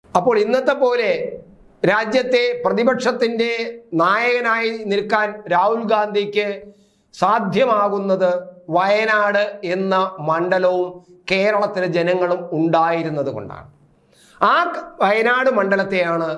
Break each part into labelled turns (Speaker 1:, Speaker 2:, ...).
Speaker 1: അപ്പോൾ ഇന്നത്തെ പോലെ രാജ്യത്തെ പ്രതിപക്ഷത്തിൻ്റെ നായകനായി നിൽക്കാൻ രാഹുൽ ഗാന്ധിക്ക് സാധ്യമാകുന്നത് വയനാട് എന്ന മണ്ഡലവും കേരളത്തിലെ ജനങ്ങളും ഉണ്ടായിരുന്നത് കൊണ്ടാണ് ആ ക- വയനാട് മണ്ഡലത്തെയാണ്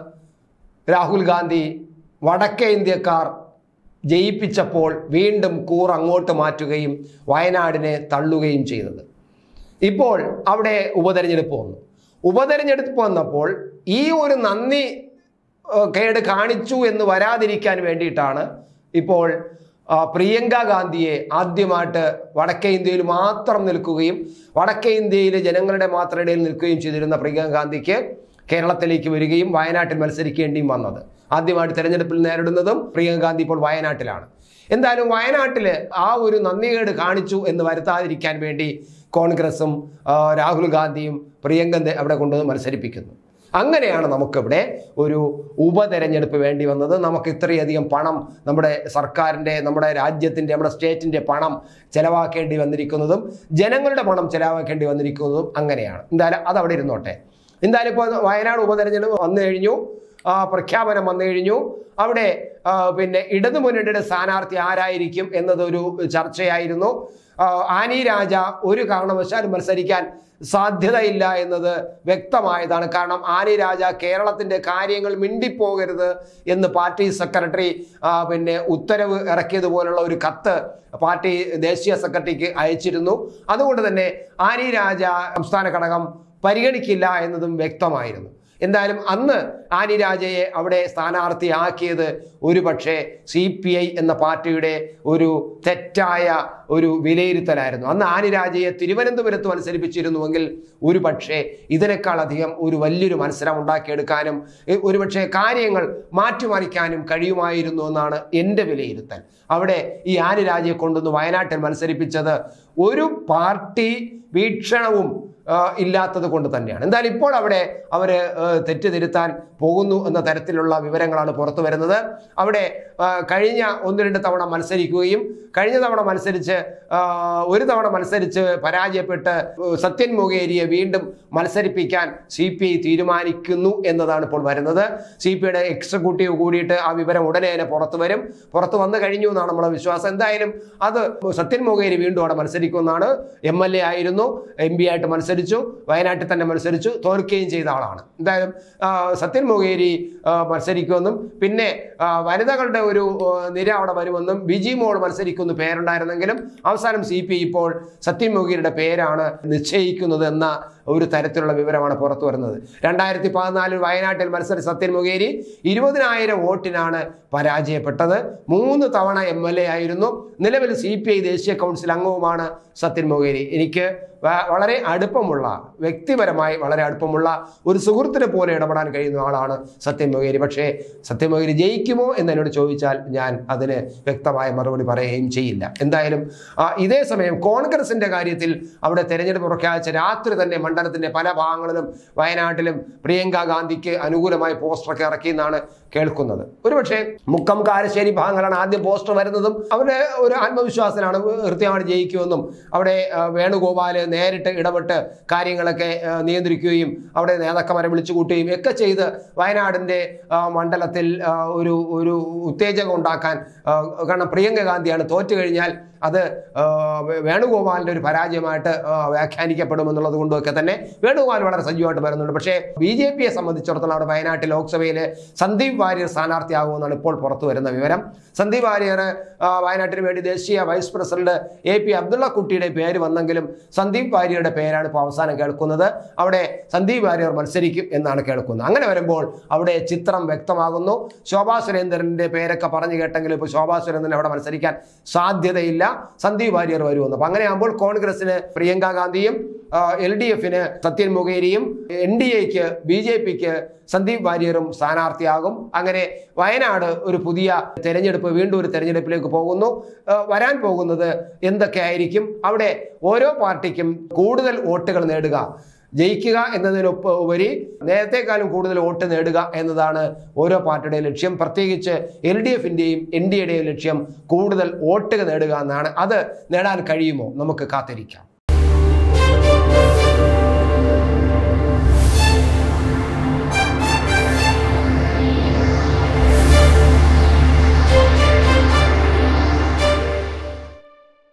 Speaker 1: രാഹുൽ ഗാന്ധി വടക്കേ ഇന്ത്യക്കാർ ജയിപ്പിച്ചപ്പോൾ വീണ്ടും കൂർ അങ്ങോട്ട് മാറ്റുകയും വയനാടിനെ തള്ളുകയും ചെയ്തത് ഇപ്പോൾ അവിടെ ഉപതെരഞ്ഞെടുപ്പ് വന്നു ഉപതെരഞ്ഞെടുപ്പ് വന്നപ്പോൾ ഈ ഒരു നന്ദി ഏഹ്, കേട് കാണിച്ചു എന്ന് വരാതിരിക്കാൻ വേണ്ടിയിട്ടാണ് ഇപ്പോൾ ആ, പ്രിയങ്ക ഗാന്ധിയെ ആദ്യമായിട്ട് വടക്കേ ഇന്ത്യയിൽ മാത്രം നിൽക്കുകയും വടക്കേ ഇന്ത്യയിലെ ജനങ്ങളുടെ മാത്രം ഇടയിൽ നിൽക്കുകയും ചെയ്തിരുന്ന പ്രിയങ്ക ഗാന്ധിക്ക് കേരളത്തിലേക്ക് വരികയും വയനാട്ടിൽ മത്സരിക്കേണ്ടിയും വന്നത് ആദ്യമായിട്ട് തെരഞ്ഞെടുപ്പിൽ നേരിടുന്നതും പ്രിയങ്ക ഗാന്ധി ഇപ്പോൾ വയനാട്ടിലാണ് എന്തായാലും വയനാട്ടിൽ ആ ഒരു നന്ദികേട് കാണിച്ചു എന്ന് വരുത്താതിരിക്കാൻ വേണ്ടി കോൺഗ്രസും ആ, രാഹുൽ ഗാന്ധിയും പ്രിയങ്കന്റെ അവിടെ കൊണ്ടുവന്ന് മത്സരിപ്പിക്കുന്നു അങ്ങനെയാണ് നമുക്കിവിടെ ഒരു ഉപതെരഞ്ഞെടുപ്പ് വേണ്ടി വന്നത് നമുക്ക് ഇത്രയധികം പണം നമ്മുടെ സർക്കാരിൻ്റെ നമ്മുടെ രാജ്യത്തിൻ്റെ നമ്മുടെ സ്റ്റേറ്റിൻ്റെ പണം ചെലവാക്കേണ്ടി വന്നിരിക്കുന്നതും ജനങ്ങളുടെ പണം ചെലവാക്കേണ്ടി വന്നിരിക്കുന്നതും അങ്ങനെയാണ് എന്തായാലും അത് അവിടെ ഇരുന്നോട്ടെ എന്തായാലും ഇപ്പോൾ വയനാട് ഉപതെരഞ്ഞെടുപ്പ് വന്നു കഴിഞ്ഞു ആ, പ്രഖ്യാപനം വന്നു കഴിഞ്ഞു അവിടെ ആ, പിന്നെ ഇടതുമുന്നണിയുടെ സ്ഥാനാർത്ഥി ആരായിരിക്കും എന്നതൊരു ചർച്ചയായിരുന്നു ആ, ആനി രാജ ഒരു കാരണവശാലും മത്സരിക്കാൻ സാധ്യതയില്ല എന്നത് വ്യക്തമായതാണ് കാരണം ആനി രാജ കേരളത്തിന്റെ കാര്യങ്ങൾ മിണ്ടിപ്പോകരുത് എന്ന് പാർട്ടി സെക്രട്ടറി ആ, പിന്നെ ഉത്തരവ് ഇറക്കിയതുപോലുള്ള ഒരു കത്ത് പാർട്ടി ദേശീയ സെക്രട്ടറിക്ക് അയച്ചിരുന്നു അതുകൊണ്ട് തന്നെ ആനി രാജ സംസ്ഥാന ഘടകം പരിഗണിക്കില്ല എന്നതും വ്യക്തമായിരുന്നു എന്തായാലും അന്ന് ആനി രാജയെ അവിടെ സ്ഥാനാർത്ഥിയാക്കിയത് ഒരു പക്ഷേ സി പി ഐ എന്ന പാർട്ടിയുടെ ഒരു തെറ്റായ ഒരു വിലയിരുത്തലായിരുന്നു അന്ന് ആനി രാജയെ തിരുവനന്തപുരത്ത് മത്സരിപ്പിച്ചിരുന്നുവെങ്കിൽ ഒരു പക്ഷേ ഇതിനേക്കാളധികം ഒരു വലിയൊരു മത്സരം ഉണ്ടാക്കിയെടുക്കാനും എ- ഒരുപക്ഷെ കാര്യങ്ങൾ മാറ്റിമറിക്കാനും കഴിയുമായിരുന്നു എന്നാണ് എൻ്റെ വിലയിരുത്തൽ അവിടെ ഈ ആനി രാജയെ കൊണ്ടുവന്ന് വയനാട്ടിൽ മത്സരിപ്പിച്ചത് ഒരു പാർട്ടി വീക്ഷണവും ആ, ഇല്ലാത്തത് കൊണ്ട് തന്നെയാണ് എന്തായാലും ഇപ്പോൾ അവിടെ അവർ തെറ്റ് തിരുത്താൻ പോകുന്നു എന്ന തരത്തിലുള്ള വിവരങ്ങളാണ് പുറത്തു വരുന്നത് അവിടെ ആ, കഴിഞ്ഞ ഒന്ന് രണ്ട് തവണ മത്സരിക്കുകയും കഴിഞ്ഞ തവണ മത്സരിച്ച് ആ, ഒരു തവണ മത്സരിച്ച് പരാജയപ്പെട്ട് സത്യൻ മൊകേരിയെ വീണ്ടും മത്സരിപ്പിക്കാൻ സി പി ഐ തീരുമാനിക്കുന്നു എന്നതാണ് ഇപ്പോൾ വരുന്നത് സി പി ഐയുടെ എക്സിക്യൂട്ടീവ് കൂടിയിട്ട് ആ വിവരം ഉടനെ തന്നെ പുറത്തു വരും പുറത്തു വന്നു കഴിഞ്ഞു എന്നാണ് നമ്മളെ വിശ്വാസം എന്തായാലും അത് സത്യൻ മൊകേരി വീണ്ടും അവിടെ മത്സരിക്കുമെന്നാണ് എം എൽ എ ആയിരുന്നു എം പി ആയിട്ട് മത്സരിച്ചു വയനാട്ടിൽ തന്നെ മത്സരിച്ചു തോൽക്കുകയും ചെയ്ത ആളാണ് എന്തായാലും ആ, സത്യൻ മൊകേരി ആ, മത്സരിക്കുമെന്നും പിന്നെ ആ, വനിതകളുടെ ഒരു ആ, നിര അവിടെ വരുമെന്നും ബിജി മോൾ മത്സരിക്കുന്ന പേരുണ്ടായിരുന്നെങ്കിലും അവസാനം സി പി ഇപ്പോൾ സത്യൻ മൊകേരിയുടെ പേരാണ് നിശ്ചയിക്കുന്നത് എന്ന ഒരു തരത്തിലുള്ള വിവരമാണ് പുറത്തു വരുന്നത് രണ്ടായിരത്തി പതിനാലിൽ വയനാട്ടിൽ മത്സരിച്ച സത്യൻ മൊകേരി ഇരുപതിനായിരം വോട്ടിനാണ് പരാജയപ്പെട്ടത് മൂന്ന് തവണ എം എൽ എ ആയിരുന്നു നിലവിൽ സി പി ഐ ദേശീയ കൗൺസിൽ അംഗവുമാണ് സത്യൻ മൊകേരി എനിക്ക് വ- വളരെ അടുപ്പമുള്ള വ്യക്തിപരമായി വളരെ അടുപ്പമുള്ള ഒരു സുഹൃത്തിനെ പോലെ ഇടപെടാൻ കഴിയുന്ന ആളാണ് സത്യൻ മൊകേരി പക്ഷേ സത്യൻ മൊകേരി ജയിക്കുമോ എന്ന് എന്നോട് ചോദിച്ചാൽ ഞാൻ അതിന് വ്യക്തമായ മറുപടി പറയുകയും ചെയ്യില്ല എന്തായാലും ആ, ഇതേ സമയം കോൺഗ്രസിന്റെ കാര്യത്തിൽ അവിടെ തെരഞ്ഞെടുപ്പ് പ്രഖ്യാപിച്ച രാത്രി തന്നെ മണ്ഡലത്തിന്റെ പല ഭാഗങ്ങളിലും വയനാട്ടിലും പ്രിയങ്ക ഗാന്ധിക്ക് അനുകൂലമായി പോസ്റ്ററൊക്കെ ഇറക്കിയെന്നാണ് കേൾക്കുന്നത് ഒരുപക്ഷെ മുക്കം കാരശ്ശേരി ഭാഗങ്ങളാണ് ആദ്യം പോസ്റ്റർ വരുന്നതും അവരുടെ ഒരു ആത്മവിശ്വാസത്തിലാണ് കൃത്യമായിട്ട് ജയിക്കുമെന്നും അവിടെ ആ, വേണുഗോപാല് നേരിട്ട് ഇടപെട്ട് കാര്യങ്ങളൊക്കെ ആ, നിയന്ത്രിക്കുകയും അവിടെ നേതാക്കന്മാരെ വിളിച്ചു കൂട്ടുകയും ഒക്കെ ചെയ്ത് വയനാടിൻ്റെ ആ, മണ്ഡലത്തിൽ ആ, ഒരു ഒരു ഉത്തേജകം ഉണ്ടാക്കാൻ ആ, കാരണം പ്രിയങ്ക ഗാന്ധിയാണ് തോറ്റു കഴിഞ്ഞാൽ അത് ആ, വേ- വേണുഗോപാലിൻ്റെ ഒരു പരാജയമായിട്ട് ആ, വ്യാഖ്യാനിക്കപ്പെടുമെന്നുള്ളത് കൊണ്ടൊക്കെ തന്നെ വേണുഗോപാൽ വളരെ സജീവമായിട്ട് വരുന്നുണ്ട് പക്ഷേ ബി ജെ പിയെ സംബന്ധിച്ചിടത്തോളം അവിടെ വയനാട്ടിൽ ലോക്സഭയിൽ സന്ദീപ് വാര്യർ സ്ഥാനാർത്ഥിയാകുമെന്നാണ് ഇപ്പോൾ പുറത്തു വരുന്ന വിവരം സന്ദീപ് വാര്യർ ആ, വയനാട്ടിന് വേണ്ടി ദേശീയ vice president A P Abdulla കുട്ടിയുടെ പേര് വന്നെങ്കിലും സന്ദീപ് വാര്യരുടെ പേരാണ് ഇപ്പോൾ അവസാനം കേൾക്കുന്നത് അവിടെ സന്ദീപ് വാര്യർ മത്സരിക്കും എന്നാണ് കേൾക്കുന്നത് അങ്ങനെ വരുമ്പോൾ അവിടെ ചിത്രം വ്യക്തമാകുന്നു ശോഭാ സുരേന്ദ്രന്റെ പേരൊക്കെ പറഞ്ഞു കേട്ടെങ്കിലും ഇപ്പോൾ ശോഭാ സുരേന്ദ്രൻ അവിടെ മത്സരിക്കാൻ സാധ്യതയില്ല സന്ദീപ് വാര്യർ വരുമെന്ന് അപ്പം അങ്ങനെയാകുമ്പോൾ കോൺഗ്രസിന് പ്രിയങ്ക ഗാന്ധിയും എൽ ഡി എഫിന് സത്യൻ മുഖേരിയും എൻ ഡി എക്ക് ബി ജെ പിക്ക് സന്ദീപ് വാര്യറും സ്ഥാനാർത്ഥിയാകും അങ്ങനെ വയനാട് ഒരു പുതിയ തെരഞ്ഞെടുപ്പ് വീണ്ടും ഒരു തെരഞ്ഞെടുപ്പിലേക്ക് പോകുന്നു ആ, വരാൻ പോകുന്നത് എന്തൊക്കെയായിരിക്കും അവിടെ ഓരോ പാർട്ടിക്കും കൂടുതൽ വോട്ടുകൾ നേടുക ജയിക്കുക എന്നതിനൊപ്പം ഉപരി നേരത്തെക്കാളും കൂടുതൽ വോട്ട് നേടുക എന്നതാണ് ഓരോ പാർട്ടിയുടെയും ലക്ഷ്യം പ്രത്യേകിച്ച് എൽ ഡി എഫിൻ്റെയും എൻ ഡി എയുടെയും ലക്ഷ്യം കൂടുതൽ വോട്ടുകൾ നേടുക എന്നാണ് അത് നേടാൻ കഴിയുമോ നമുക്ക് കാത്തിരിക്കാം